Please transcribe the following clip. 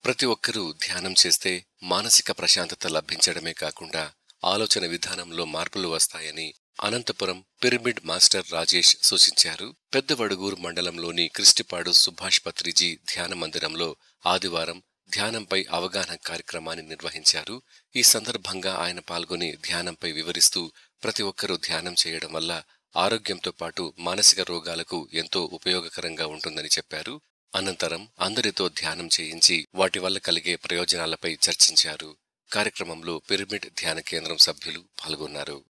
ప్రతి ఒక్కరూ ధ్యానం చేస్తే మానసిక ప్రశాంతత లభించడమే కాకుండా ఆలోచన విధానంలో మార్పులు వస్తాయని అనంతపురం పిరమిడ్ మాస్టర్ రాజేష్ సూచించారు పెద్దవడుగూరు మండలంలోని క్రిస్టిపాడు సుభాష్ పత్రిజీ ధ్యాన మందిరంలో ఆదివారం ధ్యానంపై అవగాహన కార్యక్రమాన్ని నిర్వహించారు ఈ సందర్భంగా ఆయన పాల్గొని ధ్యానంపై వివరిస్తూ ప్రతి ఒక్కరూ ధ్యానం చేయడం వల్ల ఆరోగ్యంతో పాటు మానసిక రోగాలకు ఎంతో ఉపయోగకరంగా ఉంటుందని చెప్పారు అనంతరం అందరితో ధ్యానం చేయించి వాటి వల్ల కలిగే ప్రయోజనాలపై చర్చించారు కార్యక్రమంలో పిరమిడ్ ధ్యాన కేంద్రం సభ్యులు పాల్గొన్నారు